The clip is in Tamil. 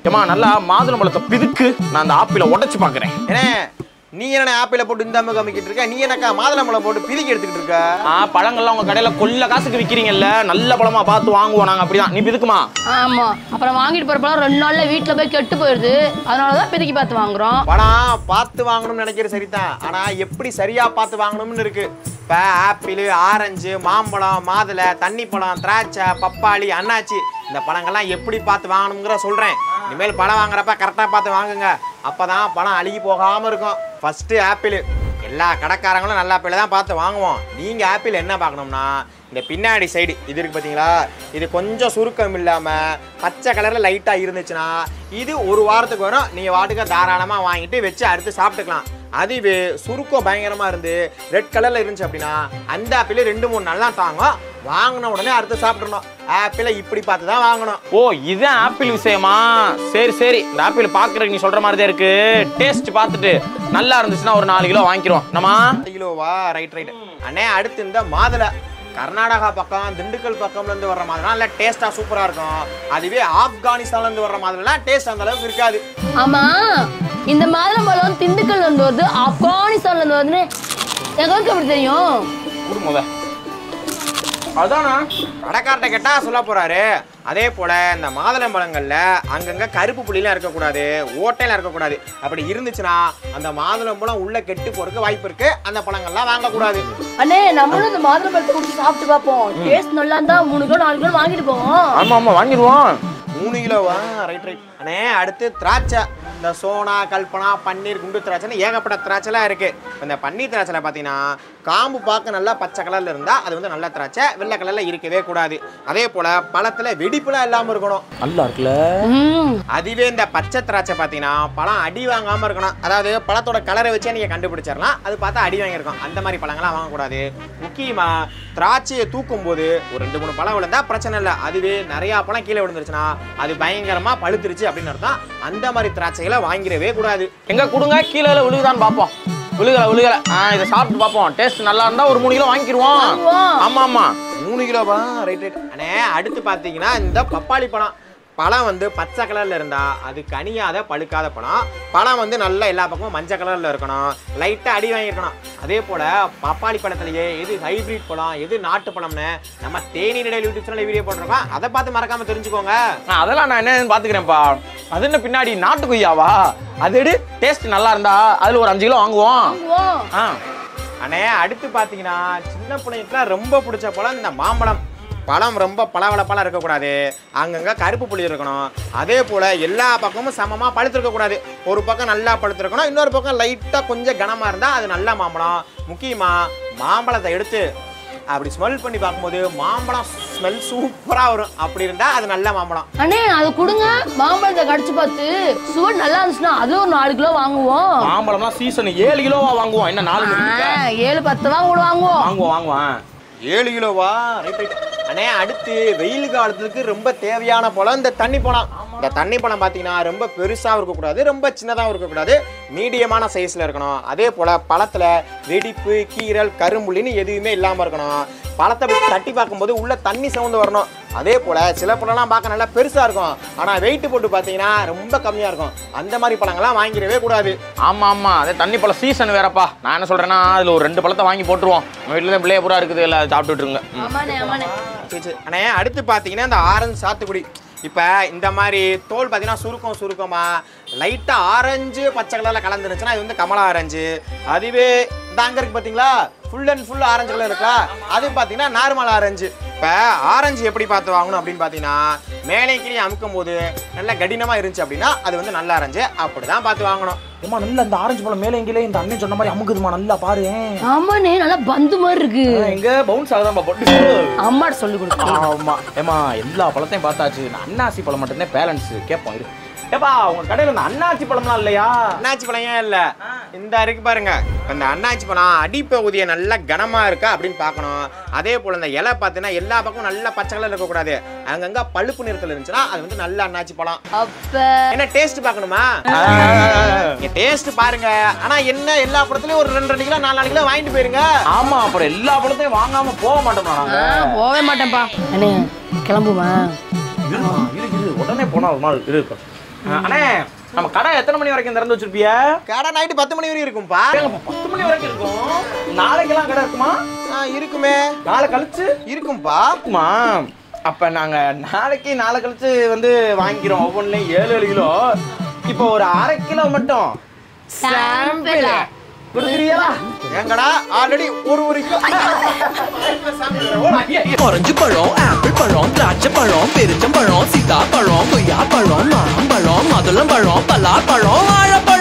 ஏமா நல்லா மாதுளம்பழத்தை பிதுக்கு நான் அந்த ஆப்பிள உடைச்சு பார்க்கறேன் ஏனே நீ என்ன ஆப்பிள போட்டு இந்த அம்மா காமிக்கிட்டு இருக்க நீ என்னக்கா மாதுளம்பழம் போட்டு பிதுக்கி எடுத்துக்கிட்டு இருக்க ஆ பழங்கள்லாம் உங்க கடையில கொல்ல காசுக்கு விக்கிறீங்கல்ல நல்ல பழமா பார்த்து வாங்குவோம் நாங்க அப்படிதான் நீ பிதுக்குமா ஆமா அப்புறம் வாங்கிட்டு போற பழம் ரெண்டு நாள்ல வீட்டுல போய் கெட்டு போயிடுது அதனாலதான் பிதுக்கி பார்த்து வாங்குறோம் பழம் பார்த்து வாங்கணும்னு நினைக்கிறது சரிதான் ஆனா எப்படி சரியா பார்த்து வாங்கணும்னு இருக்கு இப்ப ஆப்பிள் ஆரஞ்சு மாம்பழம் மாதுளை தண்ணி பழம் திராட்சை பப்பாளி அன்னாச்சி இந்த பழங்கள்லாம் எப்படி பார்த்து வாங்கணுங்கிற சொல்றேன் இனிமேல் பழம் வாங்குறப்ப கரெக்டா பார்த்து வாங்குங்க அப்பதான் பழம் அழுகி போகாம இருக்கும் ஃபர்ஸ்ட் ஆப்பிள் எல்லா கடைக்காரங்களும் நல்ல ஆப்பிள் தான் பார்த்து வாங்குவோம் நீங்க ஆப்பிள் என்ன பார்க்கணும்னா இந்த பின்னாடி சைடு இது இருக்கு பாத்தீங்களா இது கொஞ்சம் சுருக்கம் இல்லாம பச்சை கலர்ல லைட்டா இருந்துச்சுன்னா இது ஒரு வாரத்துக்கு வரும் நீங்க வாட்டுக்கு தாராளமா வாங்கிட்டு வச்சு அறுத்து சாப்பிட்டுக்கலாம் அதுவே சுருக்கம் பயங்கரமா இருந்து ரெட் கலர்ல இருந்துச்சு அப்படின்னா அந்த ஆப்பிள் ரெண்டு மூணு நாள் தான் தாங்கும் வாங்கின உடனே அறுத்து சாப்பிட்றணும் ஆப்பிளை இப்படி பார்த்து தான் வாங்கணும் ஓ இதுதான் ஆப்பிள் விஷயமா சரி சரி இந்த ஆப்பிள் பாக்குறதுக்கு நீ சொல்ற மாதிரி தான் இருக்கு டேஸ்ட் பார்த்துட்டு நல்லா இருந்துச்சுன்னா ஒரு நாலு கிலோ வாங்கிக்கிறோம் நம்மா கிலோவா ரைட் ரைட் அண்ணே அடுத்து இந்த மாதுளை கர்நாடகா பக்கம் திண்டுக்கல் பக்கம்ல இருந்து வர்ற மாதிரிலாம் நல்ல டேஸ்டா சூப்பரா இருக்கும் அதுவே ஆப்கானிஸ்தான்ல இருந்து வர்ற மாதிரிலாம் டேஸ்ட் அந்த அளவுக்கு இருக்காது ஆமா இந்த மாதுளம்பழம் திண்டுக்கல்ல இருந்து வருது ஆப்கானிஸ்தான்ல இருந்து வருதுன்னு எங்களுக்கு எப்படி தெரியும் குடும்பத அதானா கடைக்கார்ட்ட கேட்டா சொல்ல போறாரு அதே போல இந்த மாதுளம்பழங்கள்ல அங்கங்க கருப்பு புள்ளிலாம் இருக்கக்கூடாது ஓட்டையெல்லாம் இருக்கக்கூடாது அப்படி இருந்துச்சுன்னா அந்த மாதுளம்பழம் உள்ள கெட்டு போறதுக்கு வாய்ப்பு இருக்கு அந்த பழங்கள்லாம் வாங்கக்கூடாது அண்ணே நம்மளும் இந்த மாதுளம்பழத்தை குடிச்சு சாப்பிட்டு பார்ப்போம் டேஸ்ட் நல்லா இருந்தா மூணு கிலோ நாலு கிலோ வாங்கிட்டு போவோம் ஆமா ஆமா வாங்கிடுவோம் மூணு கிலோவா ரைட் ரைட் அண்ணே அடுத்து திராட்சை இந்த சோனா கல்பனா பன்னீர் குண்டு திராட்சைன்னு ஏகப்பட்ட திராட்சைலாம் இருக்கு இப்ப இந்த பன்னீர் திராட்சைல பார்த்தீங்கன்னா காம்பு பார்க்க நல்லா பச்சை கலர்ல இருந்தா அது வந்து நல்ல திராட்சை வெள்ளை கலர்ல இருக்கவே கூடாது அதே போல பழத்துல வெடிப்புலாம் இல்லாம இருக்கணும் நல்லா இருக்குல்ல ம் அதுவே இந்த பச்சை திராட்சை பார்த்தீங்கன்னா பழம் அடி வாங்காம இருக்கணும் அதாவது பழத்தோட கலரை வச்சே நீங்க கண்டுபிடிச்சிடலாம் அது பார்த்தா அடி வாங்கியிருக்கும் அந்த மாதிரி பழங்கள்லாம் வாங்கக்கூடாது முக்கியமா திராட்சையை தூக்கும் போது ஒரு ரெண்டு மூணு பழம் விழுந்தா பிரச்சனை இல்லை அதுவே நிறைய பழம் கீழே விழுந்துருச்சுன்னா அது பயங்கரமா பழுத்துருச்சு அப்படின்னு அர்த்தம் அந்த மாதிரி திராட்சைகளை வாங்கிடவே கூடாது எங்க கொடுங்க கீழே விழுகுதான்னு பார்ப்போம் விழுகல விழுகல ஆ இதை சாப்பிட்டு பார்ப்போம் டேஸ்ட் நல்லா இருந்தா ஒரு மூணு கிலோ வாங்கிக்கிருவோம் வாங்குவோம். ஆமா ஆமா மூணு கிலோவா ரைட் ரைட் அண்ணே அடுத்து பார்த்தீங்கன்னா இந்த பப்பாளி பழம் பழம் வந்து பச்சை கலர்ல இருந்தா அது கனியாத பழுக்காத பழம் பழம் வந்து நல்லா எல்லா பக்கமும் மஞ்சள் கலர்ல இருக்கணும் லைட்டா அடி வாங்கியிருக்கணும் அதே போல பப்பாளி பழத்திலேயே எது ஹைபிரிட் பழம் எது நாட்டு பழம்னு நம்ம தேனி நிலையில் யூடியூப் சேனல் வீடியோ போட்டிருக்கோம் அதை பார்த்து மறக்காம தெரிஞ்சுக்கோங்க ஆ, அதெல்லாம் நான் என்னன்னு பாத்துக்கிறேன்ப்பா அது என்ன பின்னாடி நாட்டு கொய்யாவா அது எடு டேஸ்ட் நல்லா இருந்தா அதுல ஒரு அஞ்சு கிலோ வாங்குவோம் வாங்குவோம் ஆ அண்ணே அடுத்து பார்த்தீங்கன்னா சின்ன பிள்ளைங்களுக்குலாம் ரொம்ப பிடிச்ச பழம் இந்த மாம்பழம் பழம் ரொம்ப பளபளப்பாலாம் இருக்கக்கூடாது அங்கங்க கருப்பு புளி இருக்கணும் அதே போல எல்லா பக்கமும் சமமா பழுத்திருக்க கூடாது ஒரு பக்கம் நல்லா பழுத்திருக்கணும் இன்னொரு பக்கம் லைட்டா கொஞ்சம் கனமா இருந்தா அது நல்ல மாம்பழம் முக்கியமா மாம்பழத்தை எடுத்து அப்படி ஸ்மெல் பண்ணி பார்க்கும்போது மாம்பழம் ஸ்மெல் சூப்பரா வரும் அப்படி இருந்தா அது நல்ல மாம்பழம் அண்ணே அது கொடுங்க மாம்பழத்தை கடிச்சு பார்த்து சுவர் நல்லா இருந்துச்சுன்னா அது ஒரு நாலு கிலோ வாங்குவோம் மாம்பழம்லாம் சீசன் ஏழு கிலோவா வாங்குவோம் என்ன நாலு மணி ஆ, ஏழு பத்து தான் கூட வாங்குவோம் வாங்குவோம் வாங்குவோம் ஏழு கிலோவா ரைட் ரைட் அண்ணே அடுத்து வெயில் காலத்துக்கு ரொம்ப தேவையான பழம் இந்த தண்ணி பழம் இந்த தண்ணி பழம் பார்த்தீங்கன்னா ரொம்ப பெருசாகவும் இருக்கக்கூடாது ரொம்ப சின்னதாகவும் இருக்கக்கூடாது மீடியமான சைஸில் இருக்கணும் அதே போல் பழத்தில் வெடிப்பு கீரல் கரும்புள்ளின்னு எதுவுமே இல்லாமல் இருக்கணும் பழத்தை அப்படி தட்டி பார்க்கும்போது உள்ள தண்ணி சவுண்டு வரணும் அதே போல் சில பழம்லாம் பார்க்க நல்லா பெருசாக இருக்கும் ஆனால் வெயிட் போட்டு பார்த்தீங்கன்னா ரொம்ப கம்மியாக இருக்கும் அந்த மாதிரி பழங்கள்லாம் வாங்கிடவே கூடாது ஆமா ஆமா அதே தண்ணி பழம் சீசன் வேறப்பா நான் என்ன சொல்றேன்னா அதுல ஒரு ரெண்டு பழத்தை வாங்கி போட்டுருவோம் நம்ம வீட்டுல தான் பிள்ளைய பூரா இருக்குது எல்லாம் சாப்பிட்டுட்டு இருங்க ம். ஆமாண்ணே ஆமாண்ணே சரி சரி அண்ணே அடுத்து பார்த்தீங்கன்னா இந்த ஆரஞ்சு சாத்துக்குடி இப்போ இந்த மாதிரி தோல் பார்த்தீங்கன்னா சுருக்கம் சுருக்கமா லைட்டாக ஆரஞ்சு பச்சை கலரில் கலந்துருச்சுன்னா இது வந்து கமலா ஆரஞ்சு அதுவே இந்த அங்கே இருக்கு பார்த்தீங்களா full and full orange colour இருக்கா அது பார்த்தீங்கன்னா நார்மல் ஆரஞ்சு இப்போ ஆரஞ்சு எப்படி பார்த்து வாங்கணும் அப்படின்னு பார்த்தீங்கன்னா மேலே கீழே அமுக்கும் போது நல்ல கடினமாக இருந்துச்சு அப்படின்னா அது வந்து நல்ல ஆரஞ்சு அப்படி தான் பார்த்து வாங்கணும் ஏமா நல்ல இந்த ஆரஞ்சு பழம் மேலே எங்கேயே இந்த அண்ணன் சொன்ன மாதிரி அமுக்குதுமா நல்லா பாரு ஆமாண்ணே நல்லா பந்து மாதிரி இருக்கு எங்க பவுன்ஸ் ஆகுதாம்பா போட்டு அம்மாட்ட சொல்லி கொடுத்து ஆமா ஏமா எல்லா பழத்தையும் பார்த்தாச்சு இந்த அன்னாசி பழம் மட்டும்தான் பேலன்ஸ் கேட்போம் இரு ஏப்பா உங்க கடையில இந்த அன்னாசி பழம்லாம் இல்லையா அண்ணாச்சி பழம் ஏன் இல்லை இந்த இருக்கு பாருங்க இப்ப இந்த அண்ணாச்சி பழம் அடிப்பகுதியை நல்லா கனமா இருக்கா அப்படின்னு பார்க்கணும் அதே போல இந்த இலை பார்த்தீங்கன்னா எல்லா பக்கமும் நல்ல பச்சை கலர்ல இருக்கக்கூடாது அங்கங்க பழுப்பு நிறத்துல இருந்துச்சுன்னா அது வந்து நல்ல அண்ணாச்சி பழம் அப்ப என்ன டேஸ்ட் பார்க்கணுமா நீங்க டேஸ்ட் பாருங்க ஆனா என்ன எல்லா பழத்துலயும் ஒரு ரெண்டு ரெண்டு கிலோ நாலு நாலு கிலோ வாங்கிட்டு போயிருங்க ஆமா அப்புறம் எல்லா பழத்தையும் வாங்காம போக மாட்டோம்னா நாங்க ஆ, போகவே மாட்டேன்ப்பா அண்ணே கிளம்புவேன் இருமா, இரு இரு உடனே போனா ஒரு நாள் இரு அண்ணே நம்ம கடை எத்தனை மணி வரைக்கும் திறந்து வச்சிருப்பிய கடை நைட்டு பத்து மணி வரையும் இருக்கும்பா பத்து மணி வரைக்கும் இருக்கும் நாளைக்கெல்லாம் கடை இருக்குமா ஆ, இருக்குமே நாளை கழிச்சு இருக்கும்பா இருக்குமா அப்ப நாங்க நாளைக்கு நாளை கழிச்சு வந்து வாங்கிக்கிறோம் ஒவ்வொன்றுலையும் ஏழு ஏழு கிலோ இப்போ ஒரு அரை கிலோ மட்டும் சாம்பிள் கொடுக்குறீங்களா எங்கடா ஆல்ரெடி ஒரு ஒரு கிலோ ஆரஞ்சு பழம் ஆப்பிள் பழம் திராட்சை பழம் பெருச்சம்பழம் சீதா பழம் கொய்யா பழம் மாம்பழம் மாதுளம்பழம் பலாப்பழம் வாழைப்பழம்